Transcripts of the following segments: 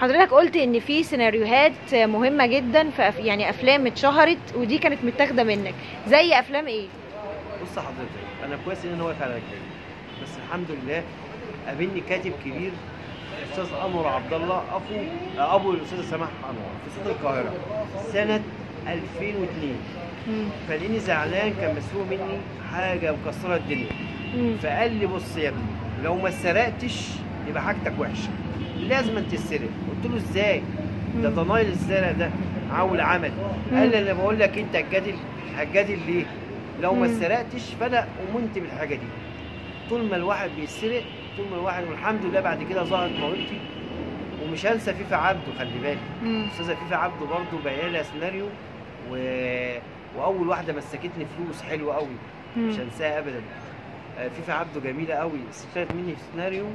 حضرتك قلت ان في سيناريوهات مهمه جدا في أف... يعني افلام اتشهرت ودي كانت متاخده منك زي افلام ايه بص حضرتك انا كويس ان انا واقف على رجلي بس الحمد لله قابلني كاتب كبير الاستاذ انور عبد الله ابو ابو الاستاذ سماح انور في صوت القاهره سنه 2002 مم. فلاني زعلان كان مسروق مني حاجه مكسره الدنيا مم. فقال لي بص يا ابني لو ما سرقتش يبقى حاجتك وحشه لازم أن تسرق قلت له ازاي ده مم. ضنايل الزرع ده عول عمل قال لي انا بقول لك انت هتجادل هتجادل ليه لو ما مم. سرقتش فانا امنت بالحاجه دي طول ما الواحد بيسرق طول ما الواحد والحمد لله بعد كده ظهرت موهبتي ومش هنسى فيفا عبده خلي بالك مم. استاذه فيفا عبده برضه باينه لها سيناريو و... واول واحده مسكتني فلوس حلوه قوي مش مم. هنساها ابدا آه، فيفا عبده جميله قوي استفادت مني في سيناريو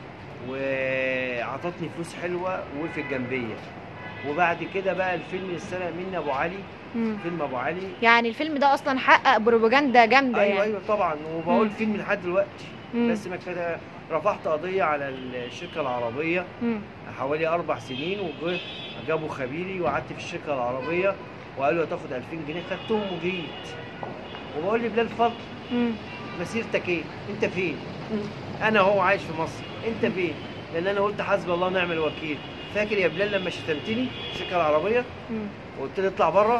وعطتني فلوس حلوه وقفت جنبيه وبعد كده بقى الفيلم اللي اتسرق مني ابو علي مم. فيلم ابو علي يعني الفيلم ده اصلا حقق بروباجندا جامده ايوه يعني ايوه طبعا وبقول مم. فيلم لحد دلوقتي مم. بس ما كده رفعت قضيه على الشركه العربيه مم. حوالي اربع سنين وجه جابوا خبيري وقعدت في الشركه العربيه وقالوا هتاخد 2000 جنيه خدتهم وجيت وبقول لي بلال فضل مم. مسيرتك ايه؟ انت فين؟ انا هو عايش في مصر، انت فين؟ لان انا قلت حسبي الله ونعم الوكيل، فاكر يا بلال لما شتمتني في الشركه العربيه مم. وقلت لي اطلع بره؟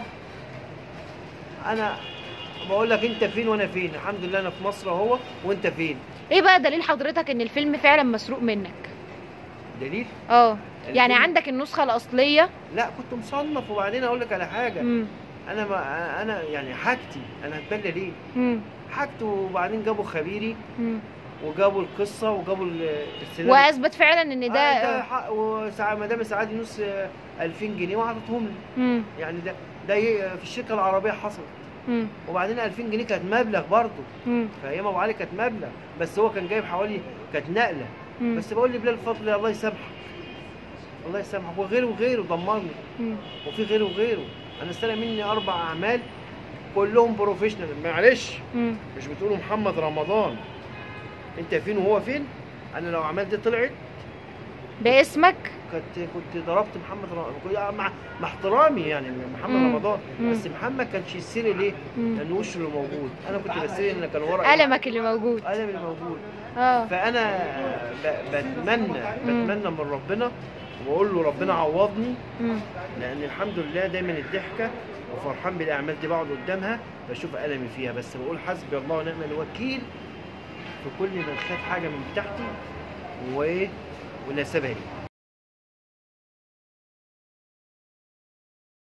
انا بقول لك انت فين وانا فين؟ الحمد لله انا في مصر اهو وانت فين؟ ايه بقى دليل حضرتك ان الفيلم فعلا مسروق منك دليل؟ اه يعني الفيلم- عندك النسخه الاصليه لا كنت مصنف وبعدين اقول لك على حاجه مم. انا ما انا يعني حاجتي انا هتبلى ليه؟ مم. حاجته وبعدين جابوا خبيري مم. وجابوا القصه وجابوا ال- السيناريو واثبت فعلا ان آه، ده ده حق وساعة مدام سعاد يونس آه، 2000 جنيه وعطتهم لي مم. يعني ده ده ي- في الشركه العربيه حصل مم. وبعدين 2000 جنيه كانت مبلغ برضه مم. في ايام ابو علي كانت مبلغ بس هو كان جايب حوالي كانت نقله مم. بس بقول لي بلال فضل الله يسامحك الله يسامحك وغيره وغيره دمرني مم. وفي غيره وغيره انا استلم مني اربع اعمال كلهم بروفيشنال معلش مم. مش بتقولوا محمد رمضان انت فين وهو فين انا لو اعمال دي طلعت باسمك كنت كنت ضربت محمد رمضان مع, مع احترامي يعني محمد مم. رمضان مم. بس محمد كانش يسري ليه؟ مم. لان وشه اللي موجود انا كنت بسري ان كان ورا قلمك اللي موجود قلم اللي موجود اه فانا ب- بتمنى مم. بتمنى من ربنا واقول له ربنا عوضني مم. لان الحمد لله دايما الضحكه وفرحان بالاعمال دي بقعد قدامها بشوف المي فيها بس بقول حسبي الله ونعم الوكيل في كل من خد حاجه من تحتي وايه ونسبها لي